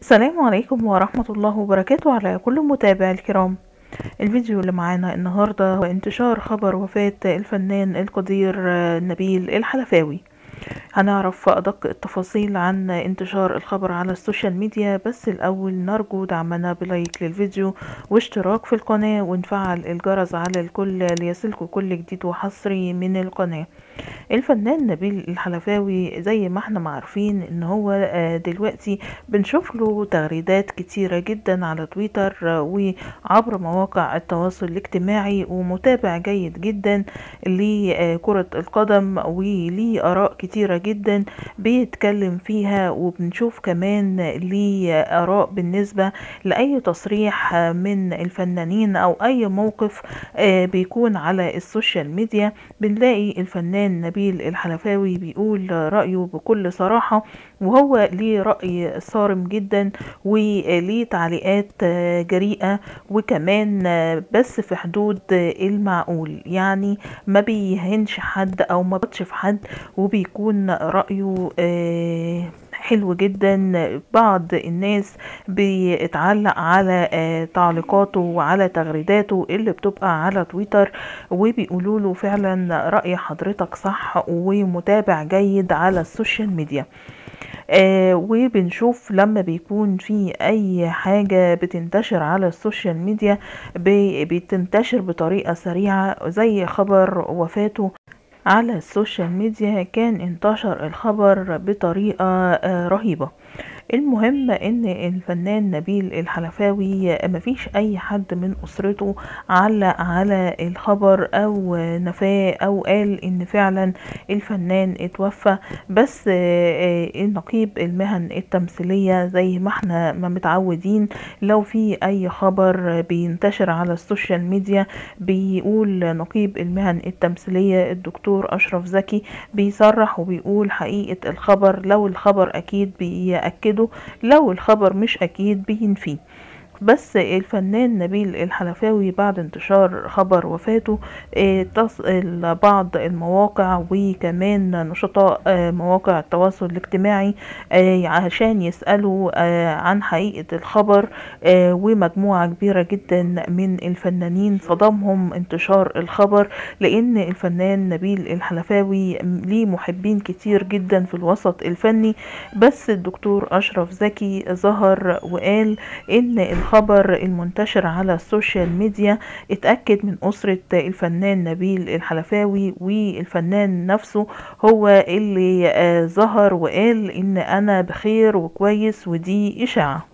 السلام عليكم ورحمة الله وبركاته على كل متابع الكرام الفيديو اللي معانا النهاردة هو انتشار خبر وفاة الفنان القدير نبيل الحلفاوي هنعرف أدق التفاصيل عن انتشار الخبر على السوشيال ميديا بس الأول نرجو دعمنا بلايك للفيديو واشتراك في القناة ونفعل الجرس على الكل ليصلكوا كل جديد وحصري من القناة الفنان نبيل الحلفاوي زي ما احنا عارفين ان هو دلوقتي بنشوف له تغريدات كتيرة جدا على تويتر وعبر مواقع التواصل الاجتماعي ومتابع جيد جدا لكرة القدم وليه آراء كتيرة جدا بيتكلم فيها وبنشوف كمان ليه آراء بالنسبة لأي تصريح من الفنانين أو أي موقف بيكون على السوشيال ميديا بنلاقي الفنان نبيل الحلفاوي بيقول رأيه بكل صراحة وهو ليه رأي صارم جدا وليه تعليقات جريئة وكمان بس في حدود المعقول يعني ما بيهنش حد أو ما بطش في حد وبيكون رأيه حلو جدا بعض الناس بيتعلق على تعليقاته وعلى تغريداته اللي بتبقى على تويتر وبيقولوا له فعلا رأي حضرتك صح ومتابع جيد على السوشيال ميديا آه وبنشوف لما بيكون في اي حاجة بتنتشر على السوشيال ميديا بتنتشر بطريقة سريعة زي خبر وفاته على السوشيال ميديا كان انتشر الخبر بطريقة آه رهيبة المهم ان الفنان نبيل الحلفاوي مفيش اي حد من اسرته علق على الخبر او نفاه او قال ان فعلا الفنان اتوفى بس النقيب المهن التمثيلية زي ما احنا ما متعودين لو في اي خبر بينتشر على السوشيال ميديا بيقول نقيب المهن التمثيلية الدكتور اشرف زكي بيصرح وبيقول حقيقة الخبر لو الخبر اكيد بيأكده لو الخبر مش اكيد بينفيه بس الفنان نبيل الحلفاوي بعد انتشار خبر وفاته تصل بعض المواقع وكمان نشطاء مواقع التواصل الاجتماعي عشان يسألوا عن حقيقة الخبر ومجموعة كبيرة جدا من الفنانين صدمهم انتشار الخبر لان الفنان نبيل الحلفاوي ليه محبين كتير جدا في الوسط الفني بس الدكتور اشرف زكي ظهر وقال ان الخبر المنتشر على السوشيال ميديا اتأكد من أسرة الفنان نبيل الحلفاوي والفنان نفسه هو اللي ظهر وقال إن أنا بخير وكويس ودي إشاعة